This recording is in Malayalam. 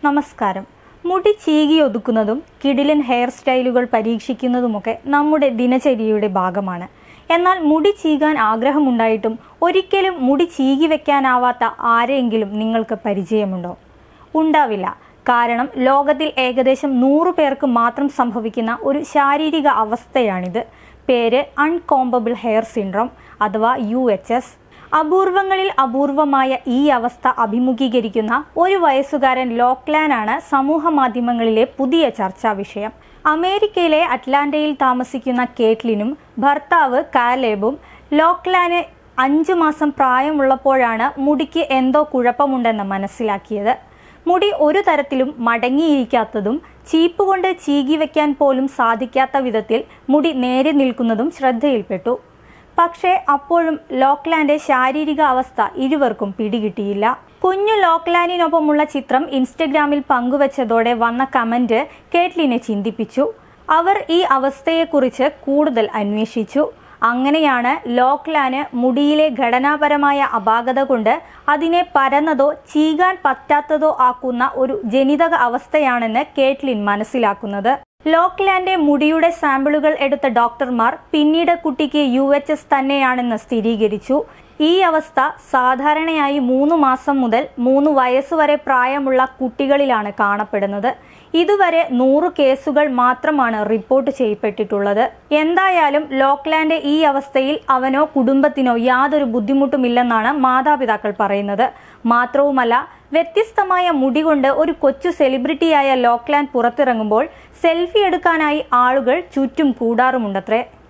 നമസ്കാരം മുടി ചീകി ഒതുക്കുന്നതും കിടിലൻ ഹെയർ സ്റ്റൈലുകൾ പരീക്ഷിക്കുന്നതുമൊക്കെ നമ്മുടെ ദിനചര്യയുടെ ഭാഗമാണ് എന്നാൽ മുടി ചീകാൻ ആഗ്രഹമുണ്ടായിട്ടും ഒരിക്കലും മുടി ചീകി വെക്കാനാവാത്ത ആരെയെങ്കിലും നിങ്ങൾക്ക് പരിചയമുണ്ടോ ഉണ്ടാവില്ല കാരണം ലോകത്തിൽ ഏകദേശം നൂറ് പേർക്ക് മാത്രം സംഭവിക്കുന്ന ഒരു ശാരീരിക അവസ്ഥയാണിത് പേര് അൺകോംബിൾ ഹെയർ സിൻഡ്രോം അഥവാ യു എച്ച് എസ് അപൂർവങ്ങളിൽ അപൂർവമായ ഈ അവസ്ഥ അഭിമുഖീകരിക്കുന്ന ഒരു വയസ്സുകാരൻ ലോക്ലാനാണ് സമൂഹ മാധ്യമങ്ങളിലെ പുതിയ ചർച്ചാ വിഷയം അമേരിക്കയിലെ അറ്റ്ലാന്റയിൽ താമസിക്കുന്ന കേറ്റ്ലിനും ഭർത്താവ് കാലേബും ലോക്ലാന് അഞ്ചു മാസം പ്രായമുള്ളപ്പോഴാണ് മുടിക്ക് എന്തോ കുഴപ്പമുണ്ടെന്ന് മനസ്സിലാക്കിയത് മുടി ഒരു തരത്തിലും മടങ്ങിയിരിക്കാത്തതും ചീപ്പ് കൊണ്ട് ചീകി വെക്കാൻ പോലും സാധിക്കാത്ത വിധത്തിൽ മുടി നേരെ നിൽക്കുന്നതും ശ്രദ്ധയിൽപ്പെട്ടു പക്ഷേ അപ്പോഴും ലോക്ലാന്റെ ശാരീരിക അവസ്ഥ ഇരുവർക്കും പിടികിട്ടിയില്ല കുഞ്ഞു ലോക്ലാനിനൊപ്പമുള്ള ചിത്രം ഇൻസ്റ്റഗ്രാമിൽ പങ്കുവച്ചതോടെ വന്ന കമന്റ് കേറ്റ്ലിനെ ചിന്തിപ്പിച്ചു അവർ ഈ അവസ്ഥയെക്കുറിച്ച് കൂടുതൽ അന്വേഷിച്ചു അങ്ങനെയാണ് ലോക്ലാന് മുടിയിലെ ഘടനാപരമായ അപാകത കൊണ്ട് അതിനെ പരന്നതോ ചീകാൻ പറ്റാത്തതോ ആക്കുന്ന ഒരു ജനിതക അവസ്ഥയാണെന്ന് കേറ്റ്ലിൻ മനസ്സിലാക്കുന്നത് ലോക്ലാന്റെ മുടിയുടെ സാമ്പിളുകൾ എടുത്ത ഡോക്ടർമാർ പിന്നീട് കുട്ടിക്ക് യു എച്ച് എസ് തന്നെയാണെന്ന് സ്ഥിരീകരിച്ചു ഈ അവസ്ഥ സാധാരണയായി മൂന്ന് മാസം മുതൽ മൂന്ന് വയസ്സുവരെ പ്രായമുള്ള കുട്ടികളിലാണ് കാണപ്പെടുന്നത് ഇതുവരെ നൂറ് കേസുകൾ മാത്രമാണ് റിപ്പോർട്ട് ചെയ്യപ്പെട്ടിട്ടുള്ളത് എന്തായാലും ലോക്ലാന്റെ ഈ അവസ്ഥയിൽ അവനോ കുടുംബത്തിനോ യാതൊരു ബുദ്ധിമുട്ടുമില്ലെന്നാണ് മാതാപിതാക്കൾ പറയുന്നത് മാത്രവുമല്ല വ്യത്യസ്തമായ മുടി കൊണ്ട് ഒരു കൊച്ചു സെലിബ്രിറ്റിയായ ലോക്ലാൻഡ് പുറത്തിറങ്ങുമ്പോൾ സെൽഫി എടുക്കാനായി ആളുകൾ ചുറ്റും കൂടാറുമുണ്ടത്രേ